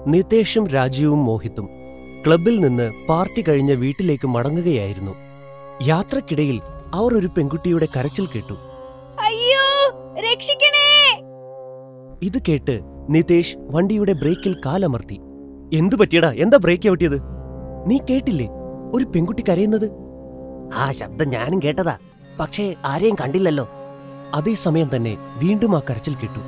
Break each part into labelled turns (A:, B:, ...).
A: നിതേഷും രാജീവും മോഹിത്തും ക്ലബിൽ നിന്ന് പാർട്ടി കഴിഞ്ഞ് വീട്ടിലേക്ക് മടങ്ങുകയായിരുന്നു യാത്രക്കിടയിൽ അവർ ഒരു പെൺകുട്ടിയുടെ കരച്ചിൽ കേട്ടു
B: അയ്യോ രക്ഷിക്കണേ
A: ഇത് കേട്ട് നിതേഷ് വണ്ടിയുടെ ബ്രേക്കിൽ കാലമർത്തി എന്തു പറ്റിയടാ എന്താ ബ്രേക്ക് ഔട്ടിയത് നീ കേട്ടില്ലേ ഒരു പെൺകുട്ടി കരയുന്നത് ആ ശബ്ദം ഞാനും കേട്ടതാ പക്ഷേ ആരെയും കണ്ടില്ലല്ലോ അതേസമയം തന്നെ വീണ്ടും ആ കരച്ചിൽ കേട്ടു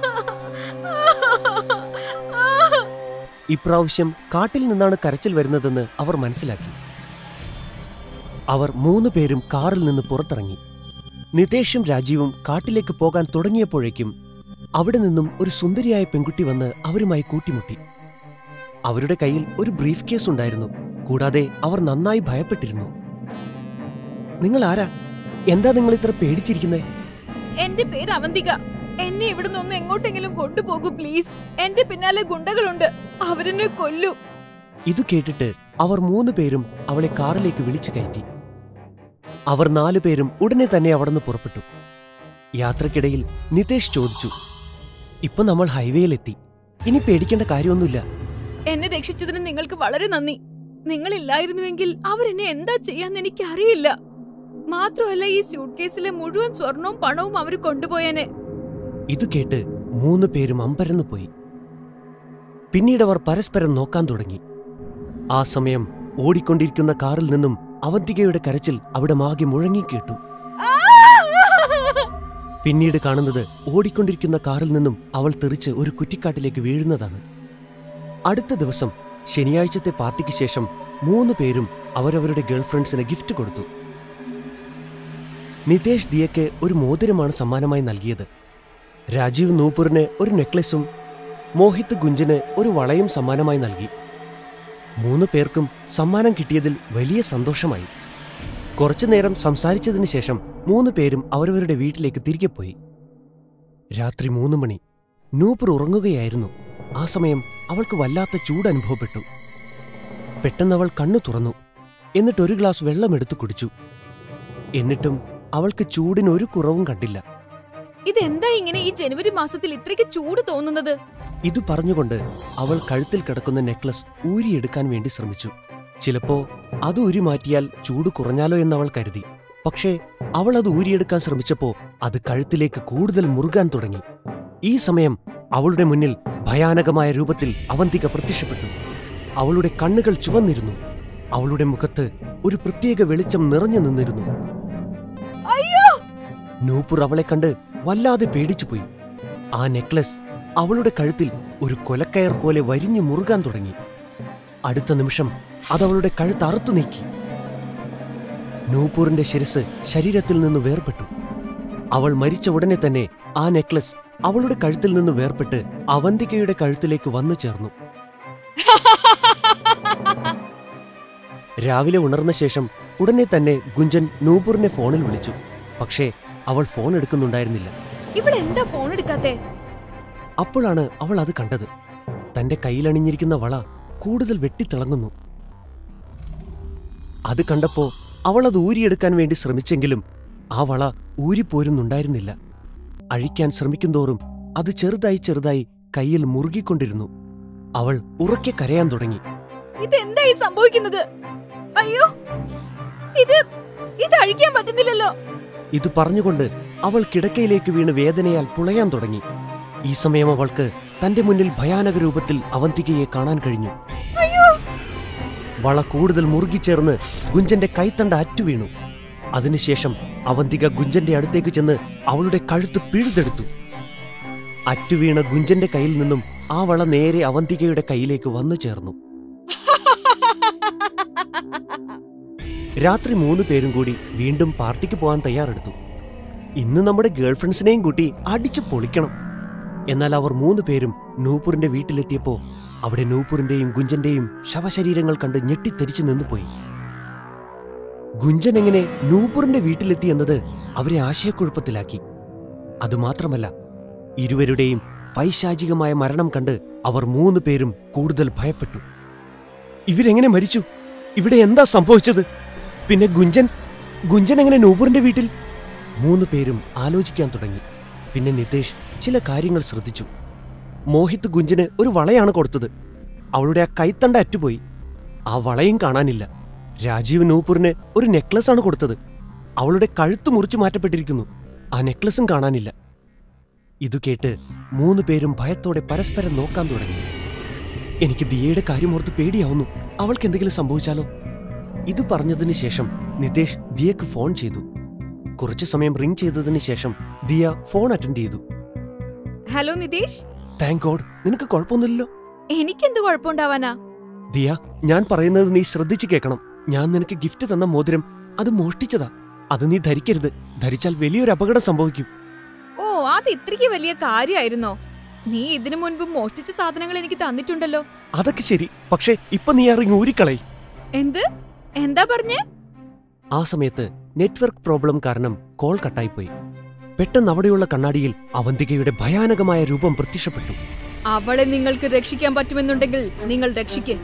A: ഇപ്രാവശ്യം കാട്ടിൽ നിന്നാണ് കരച്ചിൽ വരുന്നതെന്ന് അവർ മനസ്സിലാക്കി അവർ മൂന്ന് പേരും കാറിൽ നിന്ന് പുറത്തിറങ്ങി നിതേഷും രാജീവും കാട്ടിലേക്ക് പോകാൻ തുടങ്ങിയപ്പോഴേക്കും അവിടെ നിന്നും ഒരു സുന്ദരിയായ പെൺകുട്ടി വന്ന് അവരുമായി കൂട്ടിമുട്ടി അവരുടെ കയ്യിൽ ഒരു ബ്രീഫ് കേസ് ഉണ്ടായിരുന്നു കൂടാതെ അവർ നന്നായി ഭയപ്പെട്ടിരുന്നു നിങ്ങൾ ആരാ എന്താ നിങ്ങൾ ഇത്ര പേടിച്ചിരിക്കുന്നേ
B: എന്റെ പേര് അവന്തിക എന്നെ ഇവിടുന്ന് ഒന്ന് എങ്ങോട്ടെങ്കിലും കൊണ്ടുപോകൂ പ്ലീസ് എന്റെ പിന്നാലെ ഗുണ്ടകളുണ്ട് അവരെന്നെ കൊല്ലു
A: ഇത് കേട്ടിട്ട് അവർ മൂന്ന് പേരും അവളെ കാറിലേക്ക് വിളിച്ചു കയറ്റി അവർ നാലു പേരും ഉടനെ തന്നെ അവിടുന്ന് പുറപ്പെട്ടു യാത്രക്കിടയിൽ നിതേഷ് ചോദിച്ചു ഇപ്പൊ നമ്മൾ ഹൈവേയിലെത്തി ഇനി പേടിക്കേണ്ട കാര്യമൊന്നുമില്ല
B: എന്നെ രക്ഷിച്ചതിന് നിങ്ങൾക്ക് വളരെ നന്ദി നിങ്ങളില്ലായിരുന്നുവെങ്കിൽ അവരെന്നെ എന്താ ചെയ്യാന്ന് എനിക്ക് അറിയില്ല മാത്രമല്ല ഈ സ്യൂട്ട് കേസിലെ മുഴുവൻ സ്വർണവും പണവും അവർ കൊണ്ടുപോയേനെ
A: ഇത് കേട്ട് മൂന്ന് പേരും അമ്പരന്നു പോയി പിന്നീട് അവർ പരസ്പരം നോക്കാൻ തുടങ്ങി ആ സമയം ഓടിക്കൊണ്ടിരിക്കുന്ന കാറിൽ നിന്നും അവന്തികയുടെ കരച്ചിൽ അവിടെ മാകെ മുഴങ്ങിക്കേട്ടു പിന്നീട് കാണുന്നത് ഓടിക്കൊണ്ടിരിക്കുന്ന കാറിൽ നിന്നും അവൾ തെറിച്ച് ഒരു കുറ്റിക്കാട്ടിലേക്ക് വീഴുന്നതാണ് അടുത്ത ദിവസം ശനിയാഴ്ചത്തെ പാർട്ടിക്ക് ശേഷം മൂന്ന് പേരും അവരവരുടെ ഗേൾഫ്രണ്ട്സിന് ഗിഫ്റ്റ് കൊടുത്തു നിതേഷ് ദിയയ്ക്ക് ഒരു മോതിരമാണ് സമ്മാനമായി നൽകിയത് രാജീവ് നൂപുറിന് ഒരു നെക്ലസും മോഹിത് ഗുഞ്ചിന് ഒരു വളയും സമ്മാനമായി നൽകി മൂന്ന് പേർക്കും സമ്മാനം കിട്ടിയതിൽ വലിയ സന്തോഷമായി കുറച്ചു നേരം സംസാരിച്ചതിന് ശേഷം മൂന്ന് പേരും അവരവരുടെ വീട്ടിലേക്ക് തിരികെ പോയി രാത്രി മൂന്ന് മണി നൂപുർ ഉറങ്ങുകയായിരുന്നു ആ സമയം അവൾക്ക് വല്ലാത്ത ചൂട് അനുഭവപ്പെട്ടു പെട്ടെന്ന് അവൾ കണ്ണു തുറന്നു എന്നിട്ട് ഒരു ഗ്ലാസ് വെള്ളമെടുത്തു കുടിച്ചു എന്നിട്ടും അവൾക്ക് ചൂടിന് ഒരു കുറവും കണ്ടില്ല
B: ഇതെന്താ ഇങ്ങനെ ഈ ജനുവരി മാസത്തിൽ ഇത്രയ്ക്ക് ചൂട് തോന്നുന്നത്
A: ഇത് പറഞ്ഞുകൊണ്ട് അവൾ കഴുത്തിൽ കിടക്കുന്ന നെക്ലസ് ഊരിയെടുക്കാൻ വേണ്ടി ശ്രമിച്ചു ചിലപ്പോ അത് ഊരി മാറ്റിയാൽ ചൂട് കുറഞ്ഞാലോ എന്ന് അവൾ കരുതി പക്ഷേ അവൾ അത് ഊരിയെടുക്കാൻ ശ്രമിച്ചപ്പോ അത് കഴുത്തിലേക്ക് കൂടുതൽ മുറുകാൻ തുടങ്ങി ഈ സമയം അവളുടെ മുന്നിൽ ഭയാനകമായ രൂപത്തിൽ അവന്തിക പ്രത്യക്ഷപ്പെട്ടു അവളുടെ കണ്ണുകൾ ചുവന്നിരുന്നു അവളുടെ മുഖത്ത് ഒരു പ്രത്യേക വെളിച്ചം നിറഞ്ഞു നിന്നിരുന്നു
B: അയ്യോ
A: നൂപുർ അവളെ കണ്ട് വല്ലാതെ പേടിച്ചുപോയി ആ നെക്ലസ് അവളുടെ കഴുത്തിൽ ഒരു കൊലക്കയർ പോലെ വരിഞ്ഞു മുറുകാൻ തുടങ്ങി അടുത്ത നിമിഷം അതവളുടെ കഴുത്ത് അറുത്തു നീക്കി നൂപൂറിന്റെ ശിരസ് ശരീരത്തിൽ നിന്ന് വേർപെട്ടു അവൾ മരിച്ച ഉടനെ തന്നെ ആ നെക്ലസ് അവളുടെ കഴുത്തിൽ നിന്ന് വേർപെട്ട് അവന്തികയുടെ കഴുത്തിലേക്ക് വന്നു ചേർന്നു രാവിലെ ഉണർന്ന ശേഷം ഉടനെ തന്നെ ഗുഞ്ചൻ നൂപൂറിനെ ഫോണിൽ വിളിച്ചു പക്ഷേ അവൾ ഫോൺ എടുക്കുന്നുണ്ടായിരുന്നില്ല
B: ഇവിടെ എന്താ ഫോൺ എടുക്കാത്തെ
A: അപ്പോഴാണ് അവൾ അത് കണ്ടത് തന്റെ കയ്യിലണിഞ്ഞിരിക്കുന്ന വള കൂടുതൽ വെട്ടിത്തിളങ്ങുന്നു അത് കണ്ടപ്പോ അവൾ അത് ഊരിയെടുക്കാൻ വേണ്ടി ശ്രമിച്ചെങ്കിലും ആ വള ഊരിപ്പോരുന്നുണ്ടായിരുന്നില്ല അഴിക്കാൻ ശ്രമിക്കുന്തോറും അത് ചെറുതായി ചെറുതായി കയ്യിൽ മുറുകിക്കൊണ്ടിരുന്നു അവൾ ഉറക്കെ കരയാൻ തുടങ്ങി
B: ഇതെന്താ ഈ സംഭവിക്കുന്നത് അയ്യോ ഇത് ഇത് അഴിക്കാൻ പറ്റുന്നില്ലല്ലോ
A: ഇത് പറഞ്ഞുകൊണ്ട് അവൾ കിടക്കയിലേക്ക് വീണ് വേദനയാൽ പുളയാൻ തുടങ്ങി ഈ സമയം അവൾക്ക് തന്റെ മുന്നിൽ ഭയാനക രൂപത്തിൽ അവന്തികയെ കാണാൻ കഴിഞ്ഞു
B: അയ്യോ
A: വള കൂടുതൽ മുറുകിച്ചേർന്ന് ഗുഞ്ചന്റെ കൈത്തണ്ട അറ്റുവീണു അതിനുശേഷം അവന്തിക ഗുഞ്ചന്റെ അടുത്തേക്ക് ചെന്ന് അവളുടെ കഴുത്ത് പിഴുതെടുത്തു അറ്റുവീണ ഗുഞ്ചന്റെ കയ്യിൽ നിന്നും ആ വള നേരെ അവന്തികയുടെ കയ്യിലേക്ക് വന്നു ചേർന്നു രാത്രി മൂന്ന് പേരും കൂടി വീണ്ടും പാർട്ടിക്ക് പോകാൻ തയ്യാറെടുത്തു ഇന്ന് നമ്മുടെ ഗേൾഫ്രണ്ട്സിനെയും കൂട്ടി അടിച്ചു പൊളിക്കണം എന്നാൽ അവർ മൂന്ന് പേരും നൂപുറിന്റെ വീട്ടിലെത്തിയപ്പോ അവിടെ നൂപുറിന്റെയും ഗുഞ്ചന്റെയും ശവശരീരങ്ങൾ കണ്ട് ഞെട്ടിത്തെരിച്ചു നിന്നുപോയി ഗുഞ്ചൻ എങ്ങനെ നൂപുറിന്റെ വീട്ടിലെത്തി എന്നത് അവരെ ആശയക്കുഴപ്പത്തിലാക്കി അതുമാത്രമല്ല ഇരുവരുടെയും പൈശാചികമായ മരണം കണ്ട് അവർ മൂന്ന് പേരും കൂടുതൽ ഭയപ്പെട്ടു ഇവരെങ്ങനെ മരിച്ചു ഇവിടെ എന്താ സംഭവിച്ചത് പിന്നെ ഗുഞ്ചൻ ഗുഞ്ചൻ എങ്ങനെ നൂപുറിന്റെ വീട്ടിൽ മൂന്ന് പേരും ആലോചിക്കാൻ തുടങ്ങി പിന്നെ നിതേഷ് ചില കാര്യങ്ങൾ ശ്രദ്ധിച്ചു മോഹിത് ഗുഞ്ചന് ഒരു വളയാണ് കൊടുത്തത് അവളുടെ ആ കൈത്തണ്ട അറ്റുപോയി ആ വളയും കാണാനില്ല രാജീവ് നൂപുറിന് ഒരു നെക്ലസ് ആണ് കൊടുത്തത് അവളുടെ കഴുത്ത് മുറിച്ചു മാറ്റപ്പെട്ടിരിക്കുന്നു ആ നെക്ലസും കാണാനില്ല ഇതു കേട്ട് മൂന്ന് പേരും ഭയത്തോടെ പരസ്പരം നോക്കാൻ തുടങ്ങി എനിക്ക് ദിയയുടെ കാര്യമോർത്ത് പേടിയാവുന്നു അവൾക്ക് എന്തെങ്കിലും സംഭവിച്ചാലോ ഇത് പറഞ്ഞതിന് ശേഷം നിതേഷ് ദിയക്ക് ഫോൺ ചെയ്തു കുറച്ചു സമയം റിംഗ് ചെയ്തതിന് ശേഷം ദിയ ഫോൺ അറ്റൻഡ് ചെയ്തു
B: ഹലോ നിതേഷ്
A: താങ്ക് ഗോഡ് നിനക്ക് കുഴപ്പമൊന്നുമില്ലല്ലോ
B: എനിക്കെന്ത് കുഴപ്പമുണ്ടാവാനാ
A: ദിയ ഞാൻ പറയുന്നത് നീ ശ്രദ്ധിച്ചു കേൾക്കണം ഞാൻ നിനക്ക് ഗിഫ്റ്റ് തന്ന മോതിരം അത് മോഷ്ടിച്ചതാ അത് നീ ധരിക്കരുത് ധരിച്ചാൽ വലിയൊരു അപകടം സംഭവിക്കും
B: ഓ അത് ഇത്രയ്ക്ക് വലിയ കാര്യമായിരുന്നോ നീ ഇതിനു മുൻപ് മോഷ്ടിച്ച സാധനങ്ങൾ എനിക്ക് തന്നിട്ടുണ്ടല്ലോ
A: അതൊക്കെ ശരി പക്ഷേ ഇപ്പൊ നീ അറിഞ്ഞ് ഊരിക്കളയി
B: എന്ത് എന്താ പറഞ്ഞേ
A: ആ സമയത്ത് നെറ്റ്വർക്ക് പ്രോബ്ലം കാരണം കോൾ കട്ടായിപ്പോയി പെട്ടെന്ന് അവിടെയുള്ള കണ്ണാടിയിൽ അവന്തികയുടെ ഭയാനകമായ രൂപം പ്രത്യക്ഷപ്പെട്ടു
B: അവളെ നിങ്ങൾക്ക് രക്ഷിക്കാൻ പറ്റുമെന്നുണ്ടെങ്കിൽ നിങ്ങൾ രക്ഷിക്ക്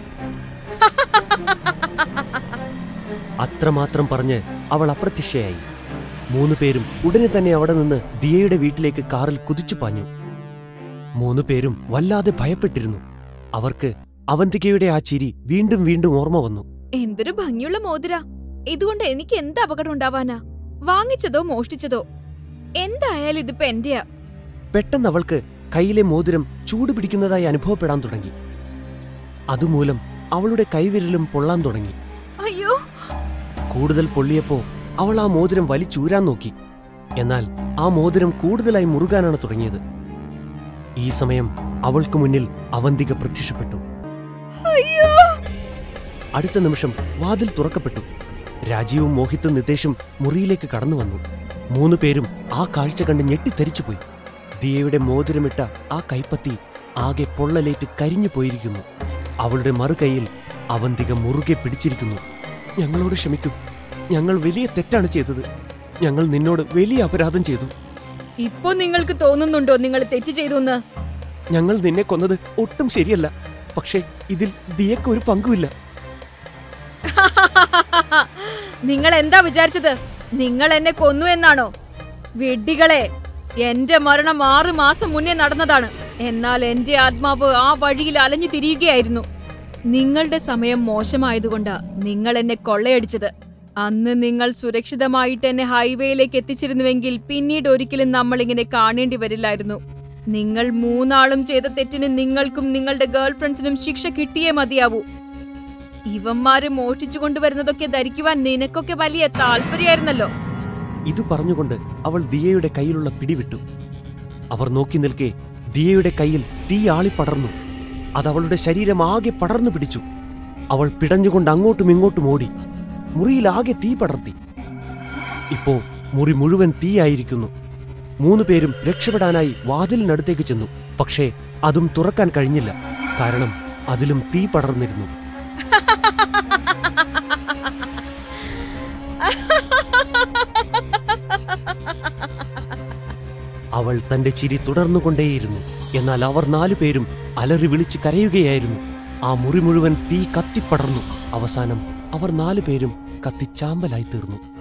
A: അത്രമാത്രം പറഞ്ഞ് അവൾ അപ്രത്യക്ഷയായി മൂന്ന് പേരും ഉടനെ തന്നെ അവിടെ നിന്ന് ദിയയുടെ വീട്ടിലേക്ക് കാറിൽ കുതിച്ചു പാഞ്ഞു മൂന്ന് പേരും വല്ലാതെ ഭയപ്പെട്ടിരുന്നു അവർക്ക് അവന്തികയുടെ ആ ചിരി വീണ്ടും വീണ്ടും ഓർമ്മ വന്നു
B: എന്തൊരു ഭംഗിയുള്ള മോതിര ഇതുകൊണ്ട് എനിക്ക് എന്ത് അപകടം ഉണ്ടാവാനാ വാങ്ങിച്ചതോ മോഷ്ടിച്ചതോ എന്തായാലും ഇതിപ്പോ എന്റെയാ
A: പെട്ടെന്ന് അവൾക്ക് കയ്യിലെ മോതിരം ചൂട് പിടിക്കുന്നതായി അനുഭവപ്പെടാൻ തുടങ്ങി അതുമൂലം അവളുടെ കൈവിരലും പൊള്ളാൻ തുടങ്ങി
B: അയ്യോ
A: കൂടുതൽ പൊള്ളിയപ്പോ അവൾ ആ മോതിരം വലിച്ചൂരാൻ നോക്കി എന്നാൽ ആ മോതിരം കൂടുതലായി മുറുകാനാണ് തുടങ്ങിയത് ഈ സമയം അവൾക്ക് മുന്നിൽ അവന്തിക പ്രത്യക്ഷപ്പെട്ടു
B: അയ്യോ
A: അടുത്ത നിമിഷം വാതിൽ തുറക്കപ്പെട്ടു രാജീവും മോഹിത്തും നിതേഷും മുറിയിലേക്ക് കടന്നു വന്നു മൂന്നു പേരും ആ കാഴ്ച കണ്ട് ഞെട്ടിത്തരിച്ചുപോയി ദിയയുടെ മോതിരമിട്ട ആ കൈപ്പത്തി ആകെ പൊള്ളലേറ്റ് കരിഞ്ഞു പോയിരിക്കുന്നു അവളുടെ മറുകൈയിൽ അവന്തിക മുറുകെ പിടിച്ചിരിക്കുന്നു ഞങ്ങളോട് ക്ഷമിക്കൂ ഞങ്ങൾ വലിയ തെറ്റാണ് ചെയ്തത് ഞങ്ങൾ നിന്നോട് വലിയ അപരാധം ചെയ്തു
B: ഇപ്പൊ നിങ്ങൾക്ക് തോന്നുന്നുണ്ടോ നിങ്ങൾ തെറ്റ് ചെയ്തു എന്ന്
A: ഞങ്ങൾ നിന്നെ കൊന്നത് ഒട്ടും ശരിയല്ല പക്ഷേ ഇതിൽ ദിയക്ക് ഒരു പങ്കുമില്ല
B: നിങ്ങൾ എന്താ വിചാരിച്ചത് നിങ്ങൾ എന്നെ കൊന്നു എന്നാണോ വിഡ്ഢികളെ എന്റെ മരണം ആറു മാസം മുന്നേ നടന്നതാണ് എന്നാൽ എന്റെ ആത്മാവ് ആ വഴിയിൽ അലഞ്ഞു തിരിയുകയായിരുന്നു നിങ്ങളുടെ സമയം മോശമായതുകൊണ്ടാ നിങ്ങൾ എന്നെ കൊള്ളയടിച്ചത് അന്ന് നിങ്ങൾ സുരക്ഷിതമായിട്ട് എന്നെ ഹൈവേയിലേക്ക് എത്തിച്ചിരുന്നുവെങ്കിൽ പിന്നീട് ഒരിക്കലും നമ്മൾ ഇങ്ങനെ കാണേണ്ടി വരില്ലായിരുന്നു നിങ്ങൾ മൂന്നാളും ചെയ്ത തെറ്റിന് നിങ്ങൾക്കും നിങ്ങളുടെ ഗേൾ ഫ്രണ്ട്സിനും ശിക്ഷ കിട്ടിയേ മതിയാവൂ ഇവന്മാര് മോഷ്ടിച്ചു കൊണ്ടുവരുന്നതൊക്കെ ധരിക്കുവാൻ നിനക്കൊക്കെ വലിയ താല്പര്യമായിരുന്നല്ലോ
A: ഇത് പറഞ്ഞുകൊണ്ട് അവൾ ദിയയുടെ കയ്യിലുള്ള പിടിവിട്ടു അവർ നോക്കി നിൽക്കെ ദിയയുടെ കയ്യിൽ തീ ആളിപ്പടർന്നു അത് അവളുടെ ശരീരം ആകെ പടർന്നു പിടിച്ചു അവൾ പിടഞ്ഞുകൊണ്ട് അങ്ങോട്ടും ഇങ്ങോട്ടും ഓടി മുറിയിൽ ആകെ തീ പടർത്തി ഇപ്പോ മുറി മുഴുവൻ തീയായിരിക്കുന്നു മൂന്ന് പേരും രക്ഷപ്പെടാനായി വാതിലിനടുത്തേക്ക് ചെന്നു പക്ഷേ അതും തുറക്കാൻ കഴിഞ്ഞില്ല കാരണം അതിലും തീ പടർന്നിരുന്നു അവൾ തന്റെ ചിരി തുടർന്നുകൊണ്ടേയിരുന്നു എന്നാൽ അവർ നാലുപേരും അലറി വിളിച്ച് കരയുകയായിരുന്നു ആ മുറി മുഴുവൻ തീ കത്തിപ്പടർന്നു അവസാനം അവർ നാലുപേരും കത്തിച്ചാമ്പലായി തീർന്നു